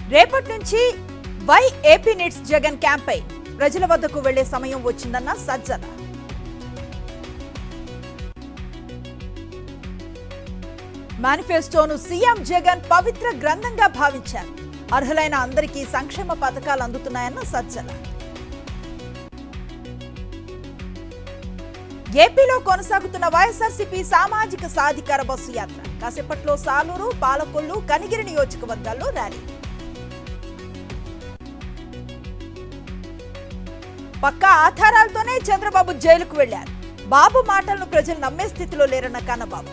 రేపటి నుంచి why AP needs Jagan campaign ప్రజల వద్దకు వెళ్లే సమయం వచ్చిందన్న సజ్జల మేనిఫెస్టోను సీఎం జగన్ పవిత్ర గ్రంథంగా భావించారు అర్హులైన అందరికీ సంక్షేమ పథకాలు అందుతున్నాయన్న సజ్జల ఏపీలో కొనసాగుతున్న వైఎస్ఆర్సీపీ సామాజిక సాధికార బస్సు యాత్ర కాసేపట్లో సాలూరు పాలకొల్లు కనిగిరి నియోజకవర్గాల్లో ర్యాలీ పక్కా ఆధారాలతోనే చంద్రబాబు జైలుకు వెళ్లారు బాబు మాటలను ప్రజలు నమ్మే స్థితిలో లేరన్న కన్నబాబు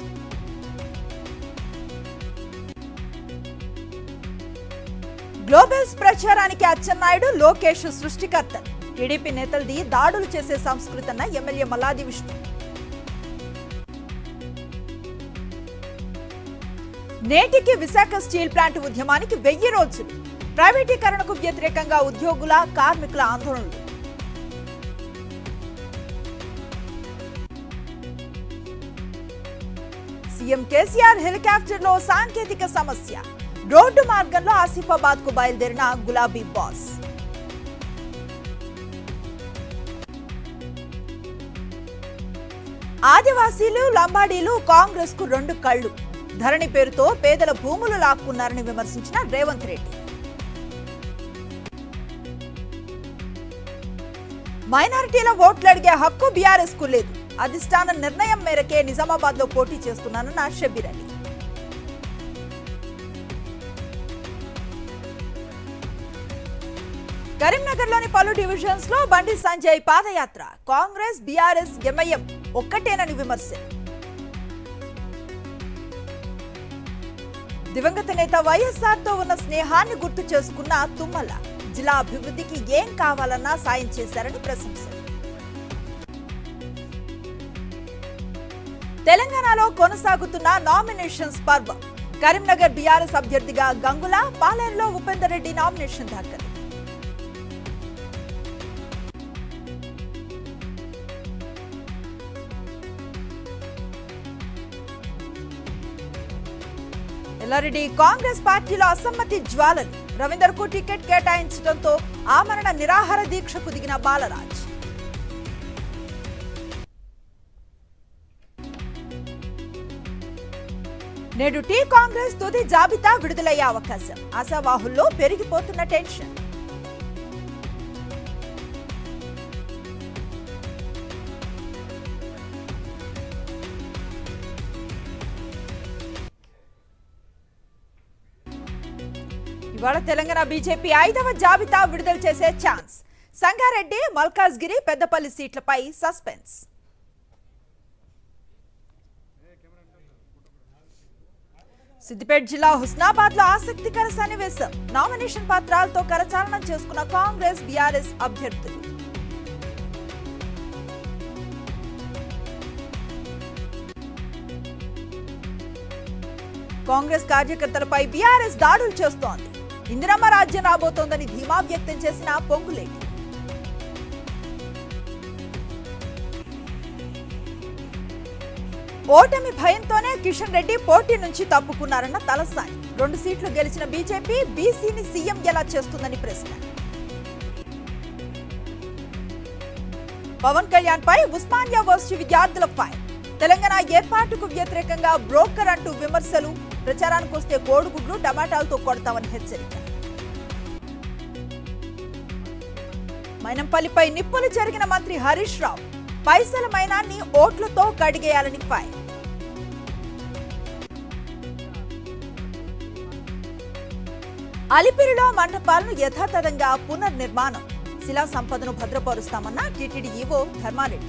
గ్లోబల్స్ ప్రచారానికి అచ్చెన్నాయుడు లోకేష్ సృష్టికర్త టీడీపీ నేతలది దాడులు చేసే సంస్కృతి అన్న ఎమ్మెల్యే మల్లాది విష్ణు నేటికి విశాఖ స్టీల్ ప్లాంట్ ఉద్యమానికి వెయ్యి రోజులు ప్రైవేటీకరణకు వ్యతిరేకంగా ఉద్యోగుల కార్మికుల ఆందోళనలు సీఎం కేసీఆర్ హెలికాప్టర్ లో సాంకేతిక సమస్య రోడ్డు మార్గంలో ఆసిఫాబాద్ కు బయలుదేరిన గులాబీ బాస్ ఆదివాసీలు లంబాడీలు కాంగ్రెస్ కు రెండు కళ్ళు ధరణి పేరుతో పేదల భూములు లాక్కున్నారని విమర్శించిన రేవంత్ రెడ్డి మైనారిటీల ఓట్లు అడిగే హక్కు బీఆర్ఎస్ కు లేదు అధిష్టాన నిర్ణయం మేరకే నిజామాబాద్ లో పోటీ చేస్తున్నానన్న షబీర్ అలీ కరీంనగర్ లోని పలు డివిజన్స్ లో బండి సంజయ్ పాదయాత్ర కాంగ్రెస్ బీఆర్ఎస్ ఎంఐఎం ఒక్కటేనని విమర్శ దివంగత నేత వైఎస్ఆర్ తో ఉన్న స్నేహాన్ని గుర్తు చేసుకున్న తుమ్మల జిల్లా అభివృద్ధికి ఏం కావాలన్నా సాయం చేశారని ప్రశంస తెలంగాణలో కొనసాగుతున్న నామినేషన్స్ పర్వం కరీంనగర్ బీఆర్ఎస్ అభ్యర్థిగా గంగుల పాలేరులో ఉపేందర్ రెడ్డి నామినేషన్ దాఖలు ఎల్లారెడ్డి కాంగ్రెస్ పార్టీలో అసమ్మతి జ్వాలలు రవీందర్ కు టికెట్ కేటాయించడంతో ఆమరణ నిరాహార దీక్షకు దిగిన బాలరాజ్ నేడు టీ కాంగ్రెస్ తుది జాబితా విడుదలయ్యే అవకాశం ఆశావాహుల్లో పెరిగిపోతున్న టెన్షన్ ఇవాళ తెలంగాణ బీజేపీ ఐదవ జాబితా విడుదల చేసే ఛాన్స్ సంగారెడ్డి మల్కాజ్గిరి పెద్దపల్లి సీట్లపై సస్పెన్స్ సిద్దిపేట జిల్లా హుస్నాబాద్ లో ఆసక్తికర సన్నివేశం నామినేషన్ పత్రాలతో కరచాలనం చేసుకున్న కాంగ్రెస్ బీఆర్ఎస్ అభ్యర్థులు కాంగ్రెస్ కార్యకర్తలపై బీఆర్ఎస్ దాడులు చేస్తోంది ఇందిరమ్మ రాజ్యం రాబోతోందని ధీమా వ్యక్తం చేసిన పొంగులేటి ఓటమి భయంతోనే కిషన్ రెడ్డి పోటీ నుంచి తప్పుకున్నారన్న తలసాని రెండు సీట్లు గెలిచిన బీజేపీ బీసీని సీఎం ఎలా చేస్తుందని ప్రశ్న పవన్ కళ్యాణ్ పై ఉస్మానియా వర్సిటీ విద్యార్థుల ఫైర్ తెలంగాణ ఏర్పాటుకు వ్యతిరేకంగా బ్రోకర్ అంటూ విమర్శలు ప్రచారానికి వస్తే కోడిగుడ్లు టమాటాలతో కొడతామని హెచ్చరిక మైనంపల్లిపై నిప్పులు జరిగిన మంత్రి హరీష్ రావు పైసల మైనాన్ని ఓట్లతో కడిగేయాలని ఫైర్ అలిపిరిలో మండపాలను యథాతథంగా పునర్నిర్మాణం శిలా సంపదను భద్రపరుస్తామన్న టీటీడీ ఈవో ధర్మారెడ్డి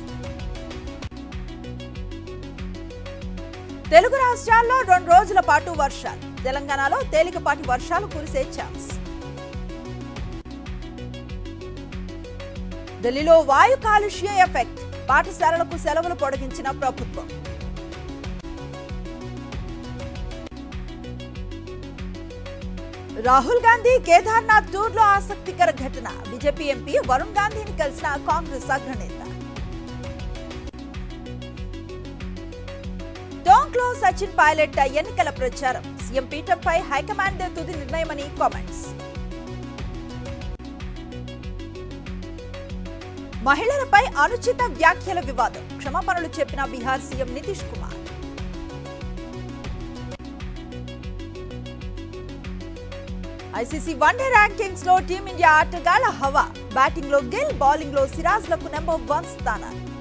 తెలుగు రాష్ట్రాల్లో రెండు రోజుల పాటు వర్షాలు తెలంగాణలో తేలికపాటి వర్షాలు కురిసే ఛాన్స్ ఢిల్లీలో వాయు కాలుష్య ఎఫెక్ట్ పాఠశాలలకు సెలవులు పొడిగించిన ప్రభుత్వం రాహుల్ గాంధీ కేదార్నాథ్ టూర్ లో ఆసక్తికర ఘటన బీజేపీ ఎంపీ వరుణ్ గాంధీని కలిసిన కాంగ్రెస్ అగ్రనేత టోంక్లో సచిన్ పైలట్ ఎన్నికల ప్రచారం సీఎం పీఠంపై హైకమాండ్ తుది నిర్ణయమని కామెంట్స్ మహిళలపై అనుచిత వ్యాఖ్యల వివాదం క్షమాపణలు చెప్పిన Bihar CM Nitish Kumar ICC one day rankings లో టీమిండియా ఆటగాళ్ల హవా బ్యాటింగ్ లో గిల్ బౌలింగ్ లో సిరాజ్ లకు నెంబర్ వన్ స్థానాలు